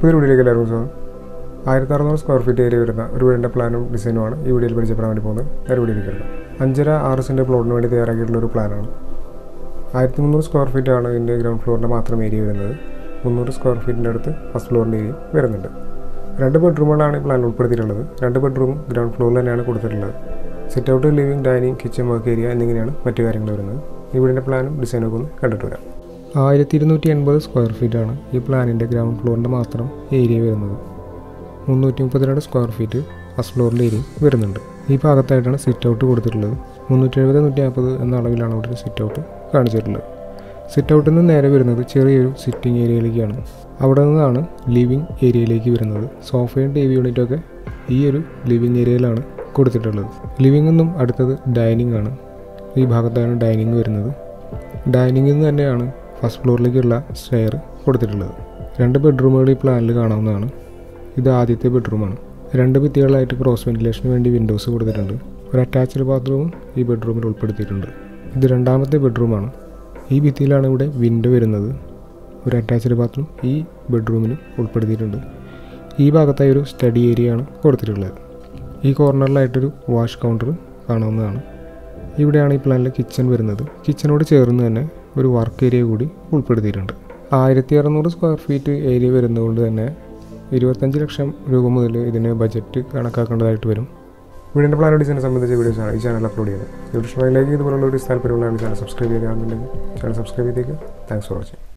പുതിയ വീഡിയോയിലേക്ക് എല്ലാവർക്കും സ്വാഗതം ആയിരത്തി അറുന്നൂറ് സ്ക്വയർ ഫീറ്റ് ഏരിയ വരുന്ന ഒരു വീടിൻ്റെ പ്ലാനും ഡിസൈനുമാണ് ഈ വീഡിയോയിൽ പരിചയപ്പെടാൻ വേണ്ടി പോകുന്നത് നേരെ വീഡിയോയിലേക്ക് എടുക്കാം അഞ്ചര ആറ് സെൻറ്റ് പ്ലോട്ടിന് വേണ്ടി തയ്യാറാക്കിയിട്ടുള്ള ഒരു പ്ലാനാണ് ആയിരത്തി മുന്നൂറ് സ്ക്വയർ ഫീറ്റ് ആണ് ഇതിൻ്റെ ഗ്രൗണ്ട് ഫ്ലോറിൻ്റെ മാത്രം ഏരിയ വരുന്നത് മുന്നൂറ് സ്ക്വയർ ഫീറ്റിൻ്റെ അടുത്ത് ഫസ്റ്റ് ഫ്ലോറിൻ്റെ ഏരിയ വരുന്നുണ്ട് രണ്ട് ബെഡ്റൂമുകളാണ് ഈ പ്ലാനിൽ ഉൾപ്പെടുത്തിയിട്ടുള്ളത് രണ്ട് ബെഡ്റൂമും ഗ്രൗണ്ട് ഫ്ലോറിൽ തന്നെയാണ് കൊടുത്തിട്ടുള്ളത് sit out living dining kitchen work area എന്നിങ്ങനെയാണ് മറ്റു കാര്യങ്ങൾ വരുന്നത് ഈ വീടിൻ്റെ പ്ലാനും ഡിസൈനൊക്കെ ഒന്ന് കണ്ടിട്ട് വരാം ആയിരത്തി ഇരുന്നൂറ്റി എൺപത് സ്ക്വയർ ഫീറ്റാണ് ഈ പ്ലാനിൻ്റെ ഗ്രൗണ്ട് ഫ്ലോറിൻ്റെ മാത്രം ഏരിയ വരുന്നത് മുന്നൂറ്റി മുപ്പത്തിരണ്ട് സ്ക്വയർ ഫീറ്റ് ഫസ്റ്റ് ഫ്ലോറിൻ്റെ ഏരിയ വരുന്നുണ്ട് ഈ ഭാഗത്തായിട്ടാണ് സിറ്റ് ഔട്ട് കൊടുത്തിട്ടുള്ളത് മുന്നൂറ്റി എഴുപത് നൂറ്റി നാൽപ്പത് എന്ന അളവിലാണ് ഇവിടെ ഒരു സിറ്റ് ഔട്ട് കാണിച്ചിട്ടുള്ളത് സിറ്റ് ഔട്ടിൽ നിന്ന് നേരെ വരുന്നത് ചെറിയൊരു സിറ്റിംഗ് ഏരിയയിലേക്കാണ് അവിടെ നിന്നാണ് ലിവിങ് ഏരിയയിലേക്ക് വരുന്നത് സോഫയും ടി വി യൂണിറ്റൊക്കെ ഈ ഒരു ലിവിങ് ഏരിയയിലാണ് കൊടുത്തിട്ടുള്ളത് ലിവിംഗ് നിന്നും അടുത്തത് ഡൈനിങ് ആണ് ഈ ഭാഗത്താണ് ഡൈനിങ് വരുന്നത് ഡൈനിങ്ങിൽ നിന്ന് തന്നെയാണ് ഫസ്റ്റ് ഫ്ലോറിലേക്കുള്ള സ്റ്റെയർ കൊടുത്തിട്ടുള്ളത് രണ്ട് ബെഡ്റൂമുകൾ ഈ പ്ലാനിൽ കാണാവുന്നതാണ് ഇത് ആദ്യത്തെ ബെഡ്റൂമാണ് രണ്ട് ഭിത്തികളായിട്ട് ക്രോസ് വെന്റിലേഷന് വേണ്ടി വിൻഡോസ് കൊടുത്തിട്ടുണ്ട് ഒരു അറ്റാച്ച്ഡ് ബാത്റൂമും ഈ ബെഡ്റൂമിൽ ഉൾപ്പെടുത്തിയിട്ടുണ്ട് ഇത് രണ്ടാമത്തെ ബെഡ്റൂമാണ് ഈ ഭിത്തിയിലാണ് ഇവിടെ വിൻഡോ വരുന്നത് ഒരു അറ്റാച്ച്ഡ് ബാത്റൂം ഈ ബെഡ്റൂമിൽ ഉൾപ്പെടുത്തിയിട്ടുണ്ട് ഈ ഭാഗത്തായി ഒരു സ്റ്റഡി ഏരിയയാണ് കൊടുത്തിട്ടുള്ളത് ഈ കോർണറിലായിട്ടൊരു വാഷ് കൗണ്ടർ കാണാവുന്നതാണ് ഇവിടെയാണ് ഈ പ്ലാനിലെ കിച്ചൺ വരുന്നത് കിച്ചണോട് ചേർന്ന് തന്നെ ഒരു വർക്ക് ഏരിയ കൂടി ഉൾപ്പെടുത്തിയിട്ടുണ്ട് ആയിരത്തി അറുന്നൂറ് സ്ക്വയർ ഫീറ്റ് ഏരിയ വരുന്നതുകൊണ്ട് തന്നെ ഇരുപത്തഞ്ച് ലക്ഷം രൂപ മുതൽ ഇതിന് ബജറ്റ് കണക്കാക്കേണ്ടതായിട്ട് വരും വീടിൻ്റെ പ്ലാൻ ഡിസൈനെ സംബന്ധിച്ച വീഡിയോസാണ് ഈ ചാനൽ അപ്ലോഡ് ചെയ്യുന്നത് യൂട്യൂബ് ഇതുപോലുള്ള ഒരു താല്പര്യമുള്ളതാണ് ചാനൽ സബ്സ്ക്രൈബ് ചെയ്യുകയാണെന്നുണ്ടെങ്കിൽ ചാനൽ സബ്സ്ക്രൈബ് ചെയ്തേക്ക് താങ്ക്സ് ഫോർ വാച്ചിങ്